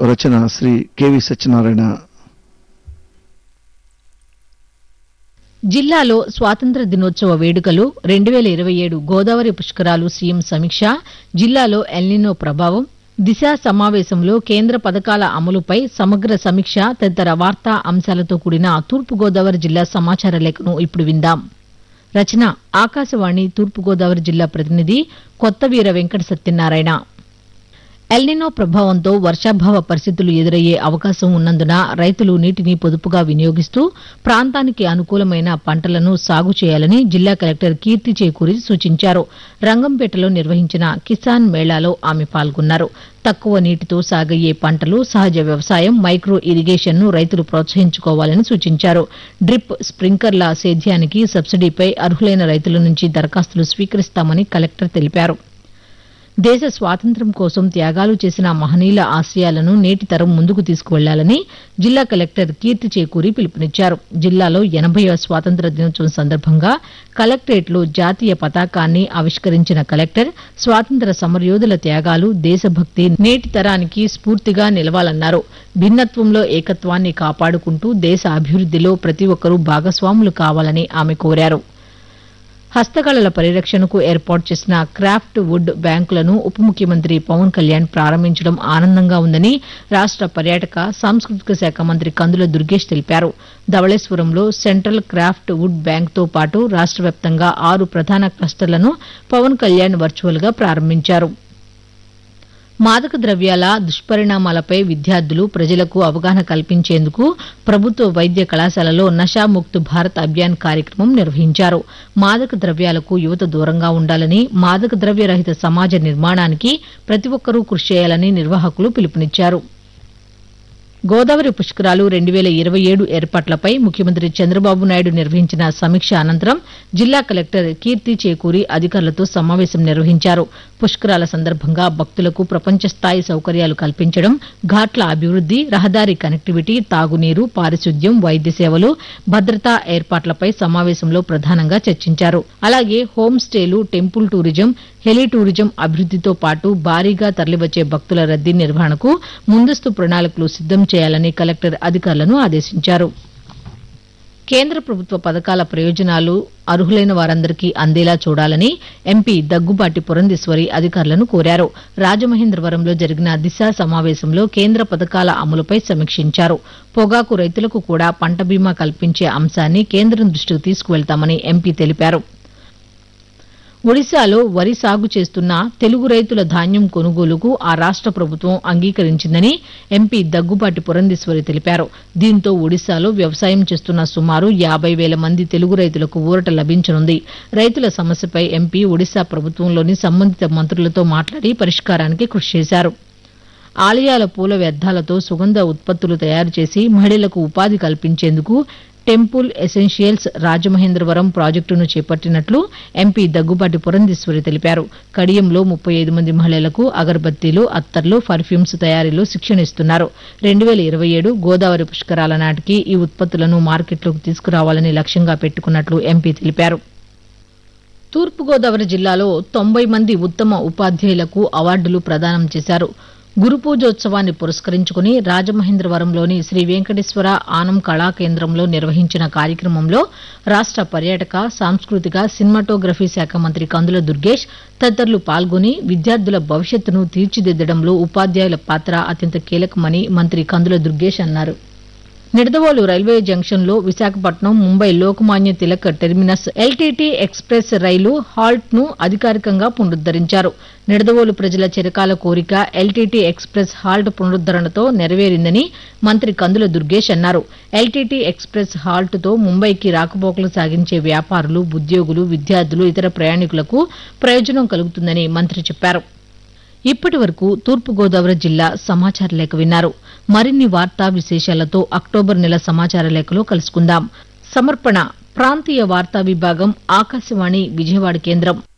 రచన Shri KV Satyanarayana జిల్లాలో స్వాతంత్ర దినోత్సవ వేడుకలు రెండు వేల ఇరవై ఏడు గోదావరి పుష్కరాలు సీఎం సమీక్ష జిల్లాలో ఎల్నినో ప్రభావం దిశ సమావేశంలో కేంద్ర పథకాల అమలుపై సమగ్ర సమీక్ష తదితర వార్తా అంశాలతో కూడిన తూర్పుగోదావరి జిల్లా సమాచార లేఖను ఇప్పుడు విందాం రచన ఆకాశవాణి తూర్పుగోదావరి జిల్లా ప్రతినిధి కొత్తవీర వెంకట సత్యనారాయణ ఎల్నినో ప్రభావంతో వర్షాభావ పరిస్థితులు ఎదురయ్యే అవకాశం ఉన్నందున రైతులు నీటిని పొదుపుగా వినియోగిస్తూ ప్రాంతానికి అనుకూలమైన పంటలను సాగు చేయాలని జిల్లా కలెక్టర్ కీర్తి చేకూరి సూచించారు రంగంపేటలో నిర్వహించిన కిసాన్ మేళాలో ఆమె పాల్గొన్నారు తక్కువ నీటితో సాగయ్యే పంటలు సహజ వ్యవసాయం మైక్రో ఇరిగేషన్ను రైతులు ప్రోత్సహించుకోవాలని సూచించారు డ్రిప్ స్ప్రింకర్ల సేద్యానికి సబ్సిడీపై అర్హులైన రైతుల నుంచి దరఖాస్తులు స్వీకరిస్తామని కలెక్టర్ తెలిపారు దేశ స్వాతంత్ర్యం కోసం త్యాగాలు చేసిన మహనీయుల ఆశయాలను నేటి తరం ముందుకు తీసుకువెళ్లాలని జిల్లా కలెక్టర్ కీర్తి చేకూరి పిలుపునిచ్చారు జిల్లాలో ఎనభైవ స్వాతంత్ర దినోత్సవం సందర్భంగా కలెక్టరేట్లో జాతీయ పతాకాన్ని ఆవిష్కరించిన కలెక్టర్ స్వాతంత్ర సమరయోధుల త్యాగాలు దేశభక్తి నేటి తరానికి స్ఫూర్తిగా నిలవాలన్నారు భిన్నత్వంలో ఏకత్వాన్ని కాపాడుకుంటూ దేశ అభివృద్దిలో ప్రతి ఒక్కరూ భాగస్వాములు కావాలని ఆమె కోరారు హస్తకళల పరిరక్షణకు ఏర్పాటు చేసిన క్రాఫ్ట్ వుడ్ బ్యాంకులను ఉప ముఖ్యమంత్రి పవన్ కళ్యాణ్ ప్రారంభించడం ఆనందంగా ఉందని రాష్ట పర్యాటక సాంస్కృతిక శాఖ మంత్రి కందుల దుర్గేష్ తెలిపారు ధవళేశ్వరంలో సెంట్రల్ క్రాఫ్ట్ వుడ్ బ్యాంక్తో పాటు రాష్ట వ్యాప్తంగా ఆరు ప్రధాన క్లస్టర్లను పవన్ కళ్యాణ్ వర్చువల్ గా ప్రారంభించారు మాదక ద్రవ్యాల దుష్పరిణామాలపై విద్యార్థులు ప్రజలకు అవగాహన కల్పించేందుకు ప్రభుత్వ వైద్య కళాశాలలో నషాముక్త్ భారత్ అభియాన్ కార్యక్రమం నిర్వహించారు మాదక ద్రవ్యాలకు యువత దూరంగా ఉండాలని మాదక ద్రవ్య రహిత సమాజ నిర్మాణానికి ప్రతి ఒక్కరూ కృషి చేయాలని నిర్వాహకులు పిలుపునిచ్చారు గోదావరి పుష్కరాలు రెండు వేల ఇరవై ఏడు ఏర్పాట్లపై ముఖ్యమంత్రి చంద్రబాబు నాయుడు నిర్వహించిన సమీక్ష అనంతరం జిల్లా కలెక్టర్ కీర్తి చేకూరి అధికారులతో సమావేశం నిర్వహించారు పుష్కరాల సందర్భంగా భక్తులకు ప్రపంచ స్థాయి సౌకర్యాలు కల్పించడం ఘాట్ల అభివృద్ది రహదారి కనెక్టివిటీ తాగునీరు పారిశుద్ధ్యం వైద్య సేవలు భద్రతా ఏర్పాట్లపై సమావేశంలో ప్రధానంగా చర్చించారు అలాగే హోం స్టేలు టెంపుల్ టూరిజం హెలి టూరిజం అభివృద్దితో పాటు భారీగా తరలివచ్చే భక్తుల రద్దీ నిర్వహణకు ముందస్తు ప్రణాళికలు సిద్దం చేయాలని కలెక్టర్ అధికారులను ఆదేశించారు కేంద్ర ప్రభుత్వ పథకాల ప్రయోజనాలు అర్హులైన వారందరికీ అందేలా చూడాలని ఎంపీ దగ్గుబాటి పురంధేశ్వరి అధికారులను కోరారు రాజమహేంద్రవరంలో జరిగిన దిశ సమావేశంలో కేంద్ర పథకాల అమలుపై సమీక్షించారు పొగాకు రైతులకు కూడా పంట బీమా కల్పించే అంశాన్ని కేంద్రం దృష్టికి తీసుకువెళ్తామని ఎంపీ తెలిపారు ఒడిశాలో వరి సాగు చేస్తున్న తెలుగు రైతుల ధాన్యం కొనుగోలుకు ఆ రాష్ట ప్రభుత్వం అంగీకరించిందని ఎంపీ దగ్గుబాటి పురంధేశ్వరి తెలిపారు దీంతో ఒడిశాలో వ్యవసాయం చేస్తున్న సుమారు యాబై వేల మంది తెలుగు రైతులకు ఊరట లభించనుంది రైతుల సమస్యపై ఎంపీ ఒడిశా ప్రభుత్వంలోని సంబంధిత మంత్రులతో మాట్లాడి పరిష్కారానికి కృషి చేశారు ఆలయాల పూల వ్యర్థాలతో సుగంధ ఉత్పత్తులు తయారు చేసి మహిళలకు ఉపాధి కల్పించేందుకు టెంపుల్ ఎసెన్షియల్స్ రాజమహేంద్రవరం ప్రాజెక్టును చేపట్టినట్లు ఎంపీ దగ్గుబాటి పురంధేశ్వరి తెలిపారు కడియంలో ముప్పై ఐదు మంది మహిళలకు అగరబత్తీలు అత్తర్లు పర్ఫ్యూమ్స్ తయారీలో శిక్షణ ఇస్తున్నారు రెండు వేల ఇరవై ఏడు గోదావరి పుష్కరాల నాటికి ఈ ఉత్పత్తులను మార్కెట్లోకి తీసుకురావాలని లక్ష్యంగా పెట్టుకున్నట్లు ఎంపీ తెలిపారు తూర్పుగోదావరి జిల్లాలో తొంభై మంది ఉత్తమ ఉపాధ్యాయులకు అవార్డులు ప్రదానం చేశారు గురు పూజోత్సవాన్ని పురస్కరించుకుని రాజమహేంద్రవరంలోని శ్రీ వెంకటేశ్వర ఆనం కళా కేంద్రంలో నిర్వహించిన కార్యక్రమంలో రాష్ట పర్యాటక సాంస్కృతిక సినిమాటోగ్రఫీ శాఖ మంత్రి కందుల దుర్గేష్ తదితరులు పాల్గొని విద్యార్థుల భవిష్యత్తును తీర్చిదిద్దడంలో ఉపాధ్యాయుల పాత్ర అత్యంత కీలకమని మంత్రి కందుల దుర్గేష్ అన్నారు నిడదవోలు రైల్వే జంక్షన్లో Visakhapatnam Mumbai Lokmanya Tilak terminus LTT express రైలు హాల్ట్ ను అధికారికంగా పునరుద్దరించారు నిడదవోలు ప్రజల చిరకాల కోరిక ఎల్టీటీ ఎక్స్ప్రెస్ హాల్ట్ పునరుద్దరణతో నెరవేరిందని మంత్రి కందుల దుర్గేష్ అన్నారు ఎల్టీటీ ఎక్స్ప్రెస్ హాల్ట్ తో ముంబైకి రాకపోకలు సాగించే వ్యాపారులు ఉద్యోగులు విద్యార్థులు ఇతర ప్రయాణికులకు ప్రయోజనం కలుగుతుందని మంత్రి చెప్పారు ఇప్పటి వరకు తూర్పుగోదావరి జిల్లా సమాచార లేఖ విన్నారు మరిన్ని వార్తా విశేషాలతో అక్టోబర్ నెల సమాచార లేఖలో కలుసుకుందాం సమర్పణ ప్రాంతీయ వార్తా విభాగం ఆకాశవాణి విజయవాడ కేంద్రం